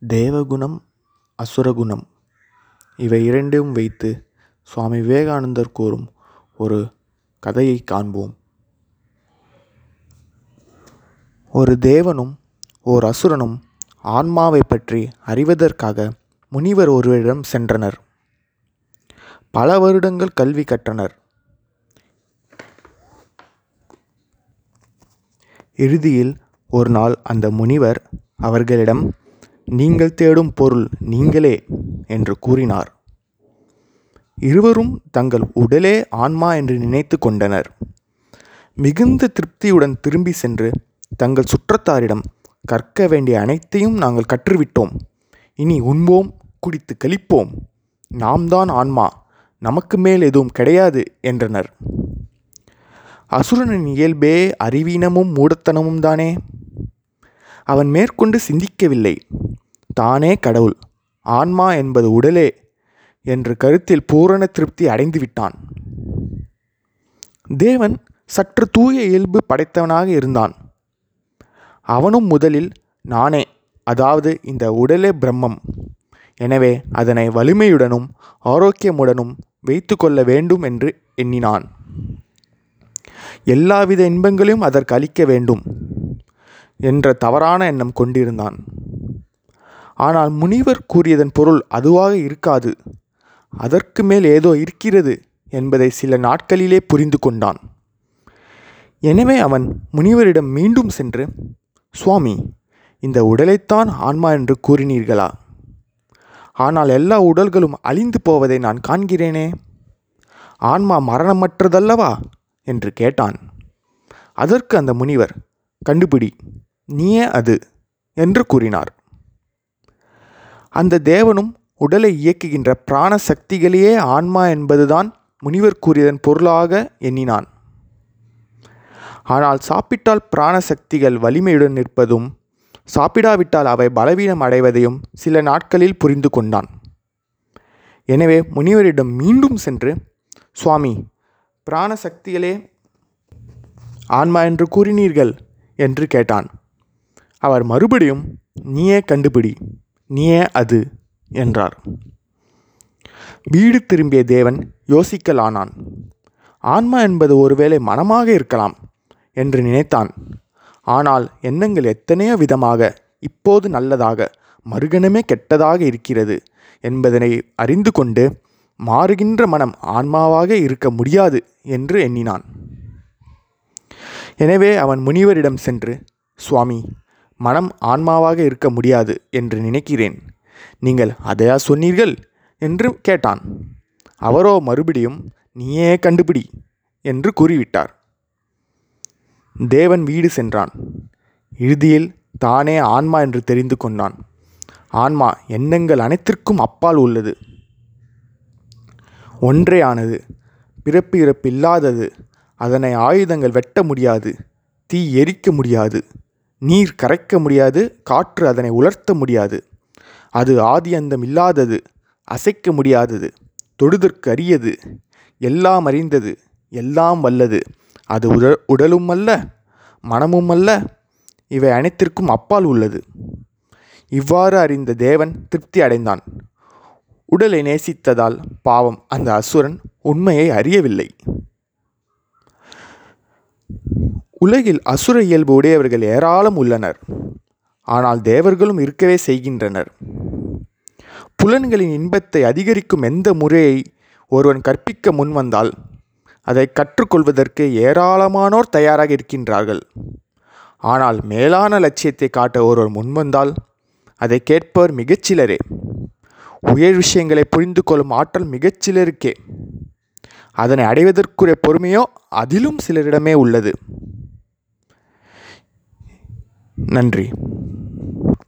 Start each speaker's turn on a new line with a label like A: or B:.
A: தேவகுணம் அசுரகுணம் இவை இரண்டையும் வைத்து சுவாமி விவேகானந்தர் கூறும் ஒரு கதையை காண்போம் ஒரு தேவனும் ஓர் அசுரனும் ஆன்மாவைப் பற்றி அறிவதற்காக முனிவர் ஒருவரிடம் சென்றனர் பல வருடங்கள் கல்வி கற்றனர் இறுதியில் ஒரு நாள் அந்த முனிவர் அவர்களிடம் நீங்கள் தேடும் பொருள் நீங்களே என்று கூறினார் இருவரும் தங்கள் உடலே ஆன்மா என்று நினைத்து கொண்டனர் மிகுந்த திருப்தியுடன் திரும்பி சென்று தங்கள் சுற்றத்தாரிடம் கற்க வேண்டிய அனைத்தையும் நாங்கள் கற்றுவிட்டோம் இனி உண்போம் குடித்து கழிப்போம் நாம் தான் ஆன்மா நமக்கு மேல் எதுவும் கிடையாது என்றனர் அசுரனின் இயல்பே அறிவீனமும் மூடத்தனமும் தானே அவன் மேற்கொண்டு சிந்திக்கவில்லை தானே கடவுள் ஆன்மா என்பது உடலே என்று கருத்தில் பூரண திருப்தி அடைந்து விட்டான் தேவன் சற்று தூய இயல்பு படைத்தவனாக இருந்தான் அவனும் முதலில் நானே அதாவது இந்த உடலே பிரம்மம் எனவே அதனை வலிமையுடனும் ஆரோக்கியமுடனும் வைத்து கொள்ள வேண்டும் என்று எண்ணினான் எல்லாவித இன்பங்களையும் அதற்கு அளிக்க வேண்டும் என்ற தவறான எண்ணம் கொண்டிருந்தான் ஆனால் முனிவர் கூறியதன் பொருள் அதுவாக இருக்காது அதற்கு மேல் ஏதோ இருக்கிறது என்பதை சில நாட்களிலே புரிந்து கொண்டான் எனவே அவன் முனிவரிடம் மீண்டும் சென்று சுவாமி இந்த உடலைத்தான் ஆன்மா என்று கூறினீர்களா ஆனால் எல்லா உடல்களும் அழிந்து போவதை நான் காண்கிறேனே ஆன்மா மரணமற்றதல்லவா என்று கேட்டான் அதற்கு அந்த முனிவர் கண்டுபிடி நீயே அது என்று கூறினார் அந்த தேவனும் உடலை இயக்குகின்ற பிராண சக்திகளையே ஆன்மா என்பதுதான் முனிவர் கூறியதன் பொருளாக எண்ணினான் ஆனால் சாப்பிட்டால் பிராண சக்திகள் வலிமையுடன் நிற்பதும் சாப்பிடாவிட்டால் அவை பலவீனம் அடைவதையும் சில நாட்களில் புரிந்து கொண்டான் எனவே முனிவரிடம் மீண்டும் சென்று சுவாமி பிராண சக்திகளே ஆன்மா என்று கூறினீர்கள் என்று கேட்டான் அவர் மறுபடியும் நீயே கண்டுபிடி நீயே அது என்றார் வீடு திரும்பிய தேவன் யோசிக்கலானான் ஆன்மா என்பது ஒருவேளை மனமாக இருக்கலாம் என்று நினைத்தான் ஆனால் எண்ணங்கள் எத்தனையோ விதமாக இப்போது நல்லதாக மறுகணமே கெட்டதாக இருக்கிறது என்பதனை அறிந்து கொண்டு மாறுகின்ற மனம் ஆன்மாவாக இருக்க முடியாது என்று எண்ணினான் எனவே அவன் முனிவரிடம் சென்று சுவாமி மனம் ஆன்மாவாக இருக்க முடியாது என்று நினைக்கிறேன் நீங்கள் அதையா சொன்னீர்கள் என்று கேட்டான் அவரோ மறுபடியும் நீயே கண்டுபிடி என்று கூறிவிட்டார் தேவன் வீடு சென்றான் இறுதியில் தானே ஆன்மா என்று தெரிந்து கொண்டான் ஆன்மா எண்ணங்கள் அனைத்திற்கும் அப்பால் உள்ளது ஒன்றே ஆனது பிறப்பு இறப்பு இல்லாதது அதனை ஆயுதங்கள் வெட்ட முடியாது தீ எரிக்க முடியாது நீர் கரைக்க முடியாது காற்று அதனை உலர்த்த முடியாது அது ஆதி அந்தம் இல்லாதது அசைக்க முடியாதது தொடுதற்கு அரியது எல்லாம் அறிந்தது எல்லாம் வல்லது அது உட உடலும் அல்ல மனமும் அல்ல இவை அனைத்திற்கும் அப்பால் உள்ளது இவ்வாறு அறிந்த தேவன் திருப்தி அடைந்தான் உடலை நேசித்ததால் பாவம் அந்த அசுரன் உண்மையை அறியவில்லை உலகில் அசுர இயல்பு உடையவர்கள் ஏராளம் உள்ளனர் ஆனால் தேவர்களும் இருக்கவே செய்கின்றனர் புலன்களின் இன்பத்தை அதிகரிக்கும் எந்த முறையை ஒருவன் கற்பிக்க முன்வந்தால் அதை கற்றுக்கொள்வதற்கு ஏராளமானோர் தயாராக இருக்கின்றார்கள் ஆனால் மேலான லட்சியத்தை காட்ட ஒருவர் முன்வந்தால் அதை கேட்பவர் மிகச்சிலரே உயர் விஷயங்களை புரிந்து கொள்ளும் ஆற்றல் மிகச்சிலருக்கே அதனை அடைவதற்குரிய பொறுமையோ அதிலும் சிலரிடமே உள்ளது நன்றி